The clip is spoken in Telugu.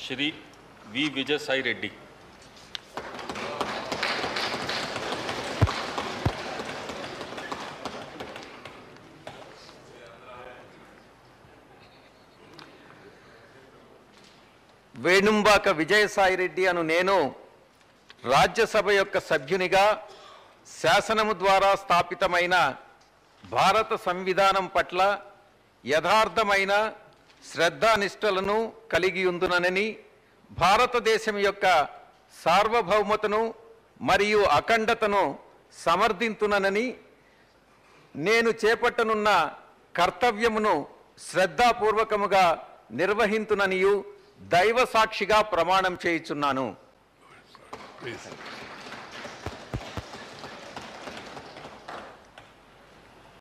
श्री వి విజయసాయి రెడ్డి వేణుంబాక విజయసాయిరెడ్డి అను నేను రాజ్యసభ యొక్క సభ్యునిగా శాసనము ద్వారా స్థాపితమైన భారత సంవిధానం పట్ల యథార్థమైన శ్రద్ధానిష్టలను కలిగి ఉందునని భారతదేశం యొక్క సార్వభౌమతను మరియు అఖండతను సమర్థింతునని నేను చేపట్టనున్న కర్తవ్యమును శ్రద్ధాపూర్వకముగా నిర్వహింతుననియు దైవ సాక్షిగా ప్రమాణం చేయుచున్నాను Please.